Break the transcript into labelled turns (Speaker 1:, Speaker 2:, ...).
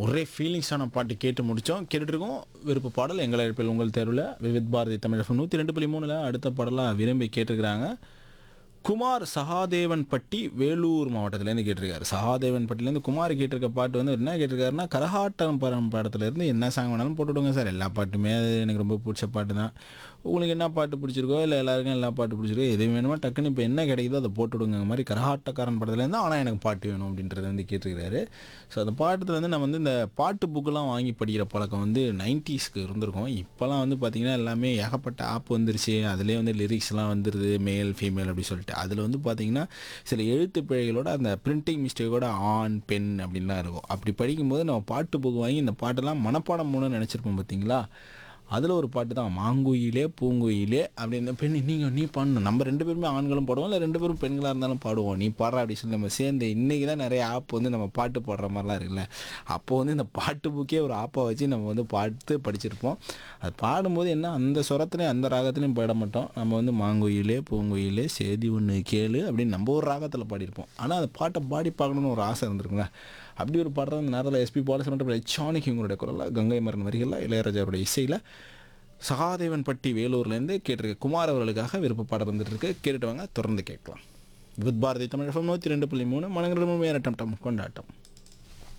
Speaker 1: ஒரே ஃபீலிங்ஸான பாட்டு கேட்டு முடித்தோம் கேட்டுட்ருக்கோம் விருப்ப பாடல் எங்கள் அழைப்பில் உங்கள் தேர்வில் விவித் பாரதி தமிழ் நூற்றி ரெண்டு புள்ளி மூணில் அடுத்த பாடலாக விரும்பி கேட்டிருக்கிறாங்க குமார் சகாதேவன்பட்டி வேலூர் மாவட்டத்துலேருந்து கேட்டிருக்காரு சகாதேவன்பட்டிலேருந்து குமார் கேட்டிருக்க பாட்டு வந்து என்ன கேட்டிருக்காருன்னா கரகாட்டம் படம் படத்துலேருந்து என்ன சாங் வேணாலும் போட்டு விடுங்க சார் எல்லா பாட்டுமே அது எனக்கு ரொம்ப பிடிச்ச பாட்டு தான் உங்களுக்கு என்ன பாட்டு பிடிச்சிருக்கோ இல்லை எல்லாருக்கும் எல்லா பாட்டு பிடிச்சிருக்கோ எது வேணுமோ டக்குன்னு இப்போ என்ன கிடைக்குதோ அதை போட்டு விடுங்க மாதிரி கரகாட்டக்காரன் படத்துலேருந்து ஆனால் எனக்கு பாட்டு வேணும் அப்படின்றத வந்து கேட்டிருக்காரு ஸோ அந்த பாட்டத்தில் வந்து நம்ம வந்து இந்த பாட்டு புக்கெல்லாம் வாங்கி படிக்கிற பழக்கம் வந்து நைன்ட்டீஸ்க்கு இருந்திருக்கும் இப்போலாம் வந்து பார்த்திங்கன்னா எல்லாமே ஏகப்பட்ட ஆப் வந்துருச்சு அதிலே வந்து லிரிக்ஸ்லாம் வந்துடுது மேல் ஃபீமேல் அப்படி சொல்லிட்டு அதில் வந்து பார்த்திங்கன்னா சில எழுத்து பிழைகளோட அந்த பிரிண்டிங் மிஸ்டேக்கோட ஆண் பெண் அப்படின்லாம் இருக்கும் அப்படி படிக்கும்போது நம்ம பாட்டு புக்கு வாங்கி இந்த பாட்டெல்லாம் மனப்பாடம் மூணு நினச்சிருப்போம் பார்த்தீங்களா அதில் ஒரு பாட்டு தான் மாங்குயிலே பூங்குயிலே அப்படின்னு பெண் நீங்கள் நீ பாடணும் நம்ம ரெண்டு பேருமே ஆண்களும் பாடுவோம் இல்லை ரெண்டு பேரும் பெண்களாக இருந்தாலும் பாடுவோம் நீ பாடுற அப்படி சொல்லி நம்ம சேர்ந்து இன்றைக்கி தான் நிறைய ஆப் வந்து நம்ம பாட்டு பாடுற மாதிரிலாம் இருக்குல்ல அப்போ வந்து இந்த பாட்டு புக்கே ஒரு ஆப்பை வச்சு நம்ம வந்து பாட்டு படிச்சிருப்போம் அது பாடும்போது என்ன அந்த சுரத்துலையும் அந்த ராகத்துலையும் பாட மாட்டோம் நம்ம வந்து மாங்குயிலே பூங்குயிலே சேதி ஒன்று கேளு அப்படின்னு நம்ம ஒரு ராகத்தில் பாடியிருப்போம் ஆனால் அந்த பாட்டை பாடி பார்க்கணுன்னு ஒரு ஆசை இருந்திருக்குங்க அப்படி ஒரு பாடுற அந்த நேரத்தில் எஸ்பி பாலசுமன்ற சாணிக்கு உங்களுடைய குரலில் கங்கை மரன் வரிகளில் இளையராஜாவுடைய இசையில் சகாதேவன் பட்டி வேலூர்லேருந்து கேட்டிருக்க குமார் அவர்களுக்காக விருப்ப பாடம் வந்துட்டு இருக்கு கேட்டுட்டு வாங்க தொடர்ந்து கேட்கலாம் வித் பாரதி தமிழ் நூற்றி ரெண்டு புள்ளி மூணு மனங்களிடமும் வேறட்டம் கொண்டாட்டம்